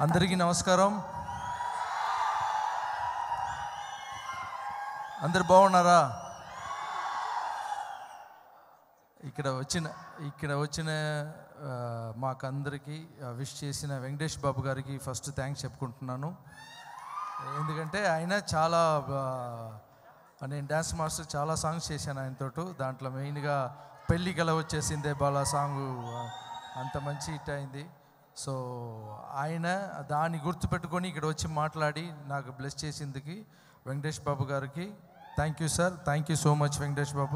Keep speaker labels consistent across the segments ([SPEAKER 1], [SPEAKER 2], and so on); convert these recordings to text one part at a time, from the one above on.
[SPEAKER 1] అందరికీ నమస్కారం అందరు బాగున్నారా ఇక్కడ వచ్చిన ఇక్కడ వచ్చిన ఆ, మాకందరికీ విష్ చేసిన వెంకటేష్ బాబు గారికి ఫస్ట్ థ్యాంక్స్ చెప్పుకుంటున్నాను ఎందుకంటే ఆయన చాలా ఆ, నేను డ్యాన్స్ మాస్టర్ చాలా సాంగ్స్ చేశాను ఆయనతోటి దాంట్లో మెయిన్గా పెళ్ళి కల వచ్చేసిందే బాలా సాంగ్ అంత మంచి హిట్ అయింది సో ఆయన దాన్ని గుర్తుపెట్టుకొని ఇక్కడ వచ్చి మాట్లాడి నాకు బ్లెస్ చేసిందికి వెంకటేష్ బాబు గారికి thank you sir thank you so much Venkatesh Babu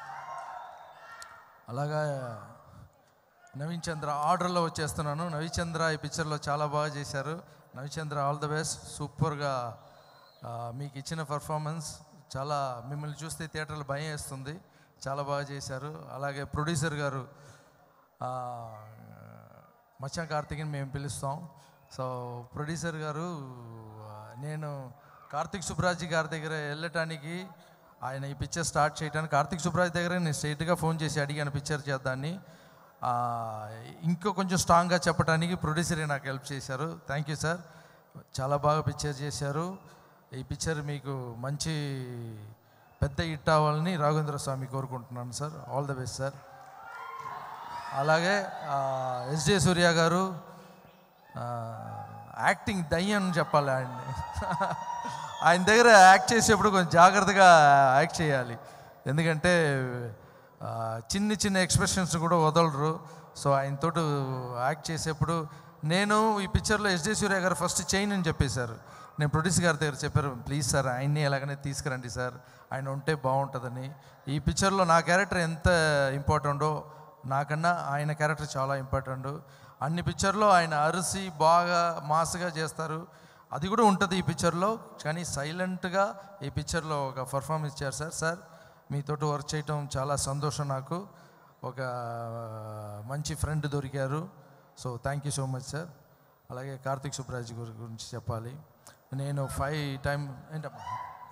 [SPEAKER 1] అలాగా నవీన్ చంద్ర ఆర్డర్లో వచ్చేస్తున్నాను నవీన్ చంద్ర ఈ పిక్చర్లో చాలా బాగా చేశారు Naveen Chandra all the best సూపర్గా ఆ, మీకు ఇచ్చిన పర్ఫార్మెన్స్ చాలా మిమ్మల్ని చూస్తే థియేటర్లో భయం వేస్తుంది చాలా బాగా చేశారు అలాగే ప్రొడ్యూసర్ గారు ఆ, మచ్చా కార్తిక్ని మేము పిలుస్తాం సో ప్రొడ్యూసర్ గారు ఆ, నేను కార్తిక్ సుబ్రాజ్ గారి దగ్గర వెళ్ళటానికి ఆయన ఈ పిక్చర్ స్టార్ట్ చేయడానికి కార్తిక్ సుబ్రాజ్ దగ్గర నేను స్ట్రైట్గా ఫోన్ చేసి అడిగాను పిక్చర్ చేద్దాన్ని ఆ, ఇంకో కొంచెం స్ట్రాంగ్గా చెప్పడానికి ప్రొడ్యూసరే నాకు హెల్ప్ చేశారు థ్యాంక్ యూ సార్ చాలా బాగా పిక్చర్ చేశారు ఈ పిక్చర్ మీకు మంచి పెద్ద హిట్ అవ్వాలని రాఘవేంద్ర స్వామి కోరుకుంటున్నాను sir all the best sir అలాగే ఎస్జే సూర్య గారు ఆ, యాక్టింగ్ దయ్యం అని చెప్పాలి ఆయన్ని ఆయన దగ్గర యాక్ట్ చేసేప్పుడు కొంచెం జాగ్రత్తగా యాక్ట్ చేయాలి ఎందుకంటే ఆ, చిన్న చిన్న ఎక్స్ప్రెషన్స్ కూడా వదలరు సో ఆయనతో యాక్ట్ చేసేప్పుడు నేను ఈ పిక్చర్లో ఎస్జే సూర్య గారు ఫస్ట్ చేయను అని చెప్పేశారు నేను ప్రొడ్యూసర్ గారి దగ్గర చెప్పారు ప్లీజ్ సార్ ఆయన్ని ఎలాగనే తీసుకురండి సార్ ఆయన ఉంటే బాగుంటుందని ఈ పిక్చర్లో నా క్యారెక్టర్ ఎంత ఇంపార్టెంటో నాకన్నా ఆయన క్యారెక్టర్ చాలా ఇంపార్టెంట్ అన్ని పిక్చర్లో ఆయన అరిసి బాగా మాస్గా చేస్తారు అది కూడా ఉంటుంది ఈ పిక్చర్లో కానీ సైలెంట్గా ఈ పిక్చర్లో ఒక పర్ఫార్మెన్స్ ఇచ్చారు సార్ సార్ మీతోటి వర్క్ చేయటం చాలా సంతోషం నాకు ఒక మంచి ఫ్రెండ్ దొరికారు so thank you so much sir అలాగే కార్తిక్ సుబ్రాజ్ గారి గురించి చెప్పాలి నేను ఫైవ్ టైం ఏంటమ్మా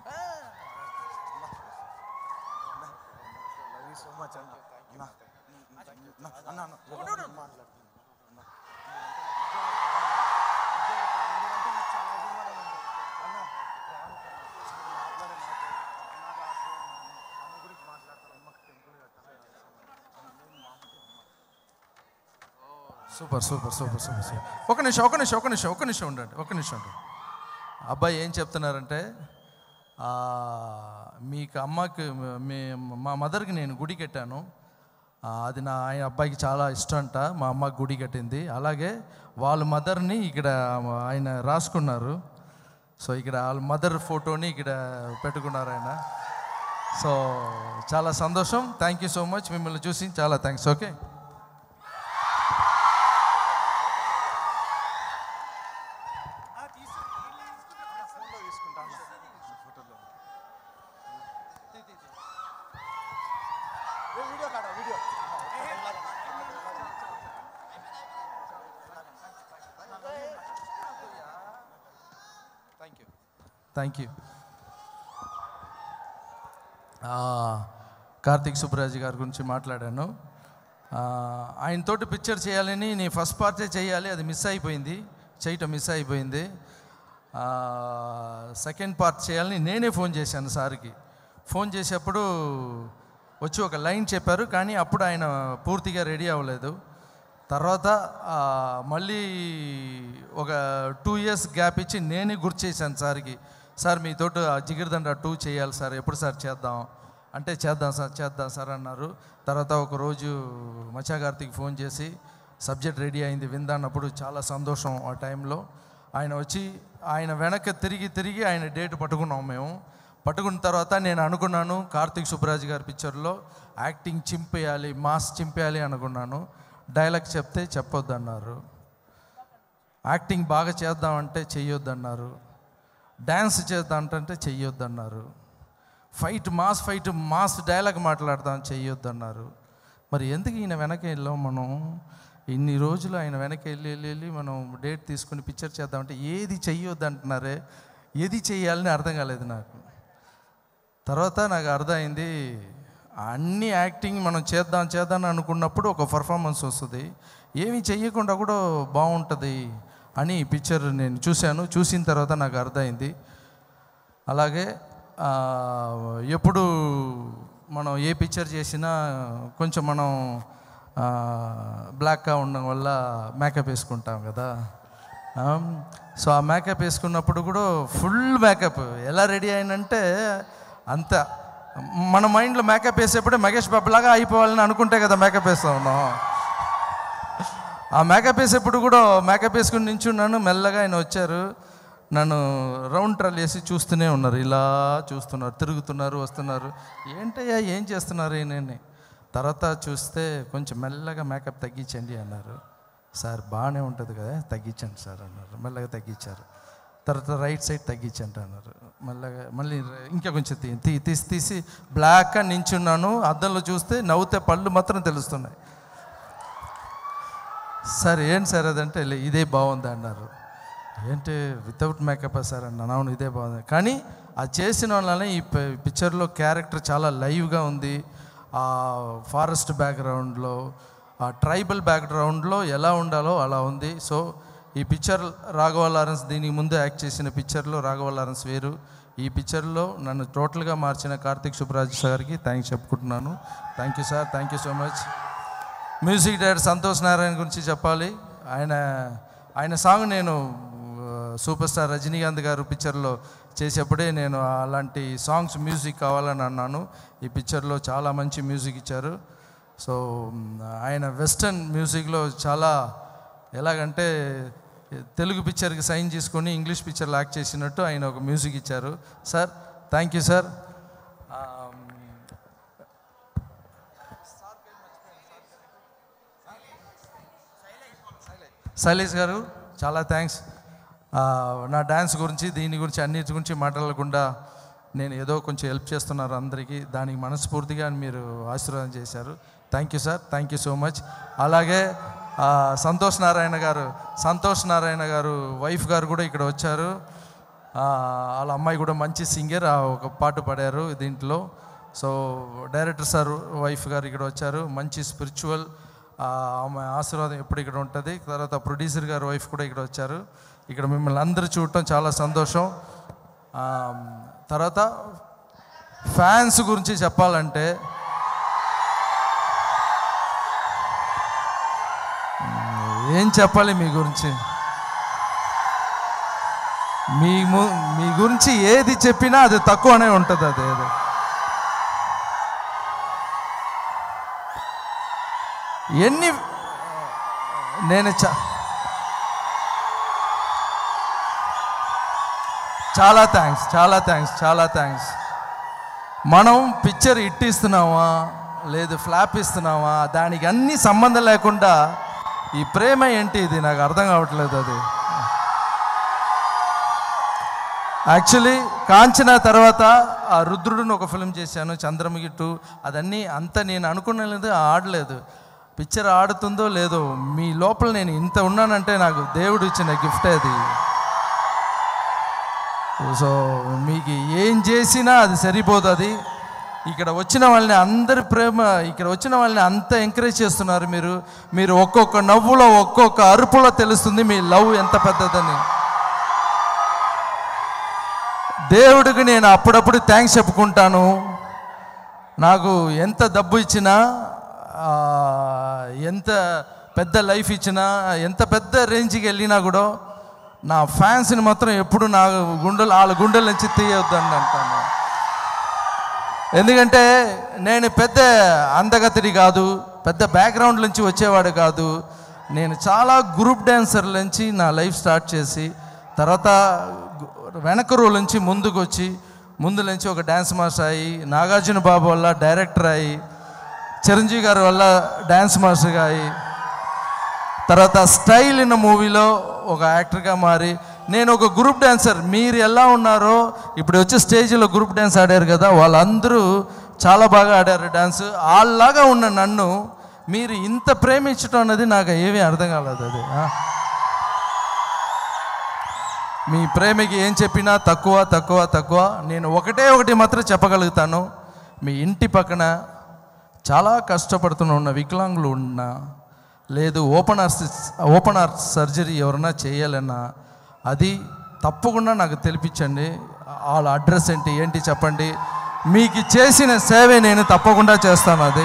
[SPEAKER 2] సో మచ్ అన్న అన్న అన్న అన్న మాట్లాడుతున్నా
[SPEAKER 1] super super super super super ఒక నిమిషం ఒక నిమిషం ఒక నిమిషం ఒక నిమిషం ఉండండి ఒక నిమిషం ఉండండి అబ్బాయి ఏం చెప్తున్నారంటే ఆ, మీకు అమ్మకి మీ మా మదర్కి నేను గుడి కట్టాను ఆ, అది నా ఆయన అబ్బాయికి చాలా ఇష్టం అంట మా అమ్మకి గుడి కట్టింది అలాగే వాళ్ళ మదర్ని ఇక్కడ ఆయన రాసుకున్నారు సో ఇక్కడ వాళ్ళ మదర్ ఫోటోని ఇక్కడ పెట్టుకున్నారు ఆయన సో చాలా సంతోషం థ్యాంక్ యూ సో మచ్ మిమ్మల్ని చూసి చాలా థ్యాంక్స్ ఓకే
[SPEAKER 2] ఫోన్లో తీసుకుంటా అన్న ఫోటోలో వీడియో కాడ video
[SPEAKER 1] thank you thank you Karthik Subbaraj గారి గురించి మాట్లాడాను ఆ, ఆయనతోటి పిక్చర్ చేయాలని నేను ఫస్ట్ పార్టే చేయాలి అది మిస్ అయిపోయింది చేయటం మిస్ అయిపోయింది సెకండ్ పార్ట్ చేయాలని నేనే ఫోన్ చేశాను సార్కి ఫోన్ చేసేప్పుడు వచ్చి ఒక లైన్ చెప్పారు కానీ అప్పుడు ఆయన పూర్తిగా రెడీ అవ్వలేదు తర్వాత ఆ, మళ్ళీ ఒక టూ ఇయర్స్ గ్యాప్ ఇచ్చి నేనే గుర్తు చేశాను సార్కి సార్ మీతోటి ఆ జిగిరిదండ టూ చేయాలి సార్ ఎప్పుడు సార్ చేద్దాం అంటే చేద్దాం సార్ చేద్దాం సార్ అన్నారు తర్వాత ఒక రోజు మచ్చా కార్తిక్ ఫోన్ చేసి సబ్జెక్ట్ రెడీ అయింది విందాన్నప్పుడు చాలా సంతోషం ఆ టైంలో ఆయన వచ్చి ఆయన వెనక్కి తిరిగి తిరిగి ఆయన డేట్ పట్టుకున్నాం మేము పట్టుకున్న తర్వాత నేను అనుకున్నాను కార్తిక్ సుబ్బరాజ్ గారి పిక్చర్లో యాక్టింగ్ చింపేయాలి మాస్ చింపేయాలి అనుకున్నాను డైలాగ్ చెప్తే చెప్పొద్దన్నారు యాక్టింగ్ బాగా చేద్దామంటే చెయ్యొద్దన్నారు డ్యాన్స్ చేద్దామంటే చెయ్యొద్దన్నారు fight mass fight mass dialogue మాట్లాడదాం చెయ్యొద్దన్నారు మరి ఎందుకు ఈయన వెనక వెళ్ళాం మనం ఇన్ని రోజులు ఆయన వెనక వెళ్ళి వెళ్ళి వెళ్ళి మనం డేట్ తీసుకుని పిక్చర్ చేద్దామంటే ఏది చెయ్యొద్దు అంటున్నారే ఏది చెయ్యాలని అర్థం కాలేదు నాకు తర్వాత నాకు అర్థమైంది అన్ని యాక్టింగ్ మనం చేద్దాం చేద్దాం అనుకున్నప్పుడు ఒక పర్ఫార్మెన్స్ వస్తుంది ఏమి చెయ్యకుండా కూడా బాగుంటుంది అని ఈ పిక్చర్ నేను చూశాను చూసిన తర్వాత నాకు అర్థమైంది అలాగే ఆ, ఎప్పుడు మనం ఏ పిక్చర్ చేసినా కొంచెం మనం ఆ, బ్లాక్గా ఉండడం వల్ల మేకప్ వేసుకుంటాం కదా ఆ, సో ఆ మేకప్ వేసుకున్నప్పుడు కూడా ఫుల్ మేకప్ ఎలా రెడీ అయినంటే అంత మన మైండ్లో మేకప్ వేసేప్పుడే మహేష్ బాబు లాగా అయిపోవాలని అనుకుంటే కదా మేకప్ వేస్తా ఉన్నాం ఆ మేకప్ వేసేప్పుడు కూడా మేకప్ వేసుకుని నించున్నాను మెల్లగా ఆయన వచ్చారు నన్ను రౌండ్ ట్రల్ వేసి చూస్తూనే ఉన్నారు ఇలా చూస్తున్నారు తిరుగుతున్నారు వస్తున్నారు ఏంటయ్యా ఏం చేస్తున్నారు ఈయనని తర్వాత చూస్తే కొంచెం మెల్లగా మేకప్ తగ్గించండి అన్నారు సార్ బాగానే ఉంటుంది కదా తగ్గించండి సార్ అన్నారు మెల్లగా తగ్గించారు తర్వాత రైట్ సైడ్ తగ్గించండి అన్నారు మెల్లగా మళ్ళీ ఇంకా కొంచెం తీ తీ తీసి తీసి బ్లాక్గా నించున్నాను అద్దంలో చూస్తే నవ్వుతే పళ్ళు మాత్రం తెలుస్తున్నాయి సార్ ఏంటి సార్ అదంటే "లే, ఇదే బాగుంది అన్నారు ఏంటి వితౌట్ మేకప్ సార్ అన్నాను అవును ఇదే బాగుంది కానీ అది చేసిన వల్లనే ఈ ప- పిక్చర్లో క్యారెక్టర్ చాలా లైవ్గా ఉంది ఆ ఫారెస్ట్ బ్యాక్గ్రౌండ్లో ఆ ట్రైబల్ బ్యాక్గ్రౌండ్లో ఎలా ఉండాలో అలా ఉంది సో ఈ పిక్చర్ రాఘవ లారెన్స్ దీనికి ముందు యాక్ట్ చేసిన పిక్చర్లో రాఘవ లారెన్స్ వేరు ఈ పిక్చర్లో నన్ను టోటల్గా మార్చిన కార్తిక్ సుబ్రాజ్ సార్కి థ్యాంక్స్ చెప్పుకుంటున్నాను thank you sir thank you so much music director Santosh Narayana గురించి చెప్పాలి ఆయన ఆయన సాంగ్ నేను ఆ, సూపర్ స్టార్ రజనీకాంత్ గారు పిక్చర్లో చేసేప్పుడే నేను అలాంటి సాంగ్స్ మ్యూజిక్ కావాలని అన్నాను ఈ పిక్చర్లో చాలా మంచి మ్యూజిక్ ఇచ్చారు సో మ్, ఆయన వెస్టర్న్ మ్యూజిక్లో చాలా ఎలాగంటే తెలుగు పిక్చర్కి సైన్ చేసుకొని ఇంగ్లీష్ పిక్చర్లో యాక్ట్ చేసినట్టు ఆయన ఒక మ్యూజిక్ ఇచ్చారు sir thank you sir Shailesh గారు చాలా థ్యాంక్స్ నా డ్యాన్స్ గురించి దీని గురించి అన్నిటి గురించి మాట్లాడకుండా నేను ఏదో కొంచెం హెల్ప్ చేస్తున్నారు అందరికీ దానికి మనస్ఫూర్తిగా మీరు ఆశీర్వాదం చేశారు thank you sir thank you so much అలాగే ఆ, సంతోష్ నారాయణ గారు సంతోష్ నారాయణ గారు వైఫ్ గారు కూడా ఇక్కడ వచ్చారు ఆ, వాళ్ళ అమ్మాయి కూడా మంచి సింగర్ ఒక పాట పాడారు దీంట్లో సో డైరెక్టర్ సార్ వైఫ్ గారు ఇక్కడ వచ్చారు మంచి స్పిరిచువల్ ఆమె ఆశీర్వాదం ఎప్పుడు ఇక్కడ ఉంటుంది తర్వాత ప్రొడ్యూసర్ గారు వైఫ్ కూడా ఇక్కడ వచ్చారు ఇక్కడ మిమ్మల్ని అందరూ చూడటం చాలా సంతోషం ఆ, తర్వాత ఫ్యాన్స్ గురించి చెప్పాలంటే ఏం చెప్పాలి మీ గురించి మీ ము- మీ గురించి ఏది చెప్పినా అది తక్కువనే ఉంటుంది అది ఏదో ఎన్ని నేను చ చాలా థ్యాంక్స్ చాలా థ్యాంక్స్ చాలా థ్యాంక్స్ మనం పిక్చర్ ఇట్టిస్తున్నామా లేదు ఫ్లాప్ ఇస్తున్నామా దానికి అన్ని సంబంధం లేకుండా ఈ ప్రేమ ఏంటి ఇది నాకు అర్థం కావట్లేదు అది యాక్చువల్లీ కాంచన తర్వాత ఆ రుద్రుడిని ఒక ఫిల్మ్ చేశాను చంద్రముఖి టూ అదన్నీ అంత నేను అనుకున్నది ఆడలేదు పిక్చర్ ఆడుతుందో లేదో మీ లోపల నేను ఇంత ఉన్నానంటే నాకు దేవుడు ఇచ్చిన గిఫ్ట్ అది సో మీకు ఏం చేసినా అది సరిపోతుంది ఇక్కడ వచ్చిన వాళ్ళని అందరి ప్రేమ ఇక్కడ వచ్చిన వాళ్ళని అంత ఎంకరేజ్ చేస్తున్నారు మీరు మీరు ఒక్కొక్క నవ్వులో ఒక్కొక్క అరుపులో తెలుస్తుంది మీ లవ్ ఎంత పెద్దదని దేవుడికి నేను అప్పుడప్పుడు థ్యాంక్స్ చెప్పుకుంటాను నాకు ఎంత డబ్బు ఇచ్చినా ఆ, ఎంత పెద్ద లైఫ్ ఇచ్చినా ఎంత పెద్ద రేంజ్కి వెళ్ళినా కూడా నా ఫ్యాన్స్ని మాత్రం ఎప్పుడు నా గుండెలు వాళ్ళ గుండెల నుంచి తీయొద్దని అంటాను ఎందుకంటే నేను పెద్ద అందగతిడి కాదు పెద్ద బ్యాక్గ్రౌండ్ నుంచి వచ్చేవాడు కాదు నేను చాలా గ్రూప్ డ్యాన్సర్ నుంచి నా లైఫ్ స్టార్ట్ చేసి తర్వాత గు- వెనక రో నుంచి ముందుకు వచ్చి ముందు నుంచి ఒక డ్యాన్స్ మాస్టర్ అయ్యి నాగార్జున బాబు వల్ల డైరెక్టర్ అయ్యి చిరంజీవి గారి వల్ల డ్యాన్స్ మాస్టర్గా అయ్యి తర్వాత స్టైల్ ఇన్ మూవీలో ఒక యాక్టర్గా మారి నేను ఒక గ్రూప్ డాన్సర్ మీరు ఎలా ఉన్నారో ఇప్పుడు వచ్చే స్టేజ్లో గ్రూప్ డ్యాన్స్ ఆడారు కదా వాళ్ళందరూ చాలా బాగా ఆడారు డ్యాన్స్ వాళ్ళలాగా ఉన్న నన్ను మీరు ఇంత ప్రేమించడం అన్నది నాకు ఏమీ అర్థం కాలేదు అది ఆ? మీ ప్రేమకి ఏం చెప్పినా తక్కువ తక్కువ తక్కువ నేను ఒకటే ఒకటి మాత్రం చెప్పగలుగుతాను మీ ఇంటి పక్కన చాలా కష్టపడుతున్న ఉన్న వికలాంగులు ఉన్న లేదు open heart open heart surgery ఎవరైనా చేయాలన్నా అది తప్పకుండా నాకు తెలిపించండి వాళ్ళ అడ్రస్ ఏంటి ఏంటి చెప్పండి మీకు చేసిన సేవే నేను తప్పకుండా చేస్తాను అది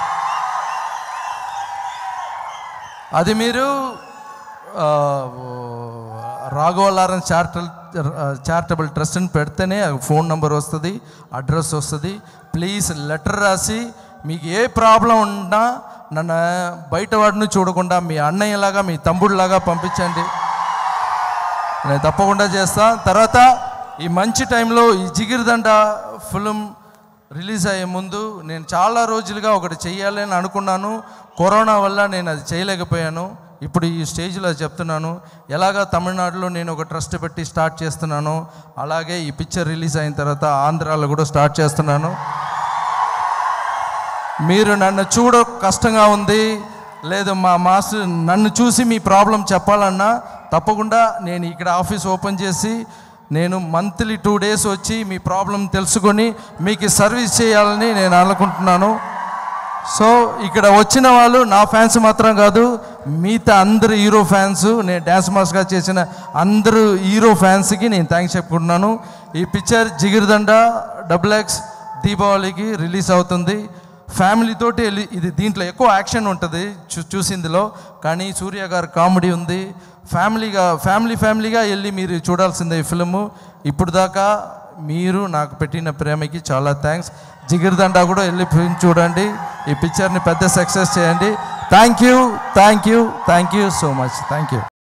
[SPEAKER 1] అది మీరు ఆ, రాఘవలారన్ చారిటబుల్ చారిటబుల్ ట్రస్ట్ అని పెడితేనే ఆ ఫోన్ నెంబర్ వస్తుంది అడ్రస్ వస్తుంది ప్లీజ్ లెటర్ రాసి మీకు ఏ ప్రాబ్లం ఉన్నా నన్ను బయట వాడిని చూడకుండా మీ అన్నయ్యలాగా మీ తమ్ముడిలాగా పంపించండి నేను తప్పకుండా చేస్తా తర్వాత ఈ మంచి టైంలో ఈ జిగిరిదండ ఫిలిం రిలీజ్ అయ్యే ముందు నేను చాలా రోజులుగా ఒకటి చెయ్యాలని అనుకున్నాను కరోనా వల్ల నేను అది చేయలేకపోయాను ఇప్పుడు ఈ స్టేజ్లో చెప్తున్నాను ఎలాగా తమిళనాడులో నేను ఒక ట్రస్ట్ పెట్టి స్టార్ట్ చేస్తున్నాను అలాగే ఈ పిక్చర్ రిలీజ్ అయిన తర్వాత ఆంధ్రాలో కూడా స్టార్ట్ చేస్తున్నాను మీరు నన్ను చూడ కష్టంగా ఉంది లేదు మా మాస్టర్ నన్ను చూసి మీ ప్రాబ్లం చెప్పాలన్నా తప్పకుండా నేను ఇక్కడ ఆఫీస్ ఓపెన్ చేసి నేను మంత్లీ టూ డేస్ వచ్చి మీ ప్రాబ్లం తెలుసుకొని మీకు సర్వీస్ చేయాలని నేను అనుకుంటున్నాను సో ఇక్కడ వచ్చిన వాళ్ళు నా ఫ్యాన్స్ మాత్రం కాదు మిగతా అందరు హీరో ఫ్యాన్స్ నేను డ్యాన్స్ మాస్గా చేసిన అందరూ హీరో ఫ్యాన్స్కి నేను థ్యాంక్స్ చెప్పుకుంటున్నాను ఈ పిక్చర్ జిగిరిదండ డబుల్ ఎక్స్ దీపావళికి రిలీజ్ అవుతుంది ఫ్యామిలీతోటి వెళ్ళి ఇది దీంట్లో ఎక్కువ యాక్షన్ ఉంటుంది చూ చూసిందిలో కానీ సూర్య గారు కామెడీ ఉంది ఫ్యామిలీగా ఫ్యామిలీ ఫ్యామిలీగా వెళ్ళి మీరు చూడాల్సిందే ఈ ఫిలిము ఇప్పుడు దాకా మీరు నాకు పెట్టిన ప్రేమకి చాలా థ్యాంక్స్ జిగిరిదండ కూడా వెళ్ళి ఫిల్మ్ చూడండి ఈ పిక్చర్ని పెద్ద సక్సెస్ చేయండి thank you thank you thank you so much thank you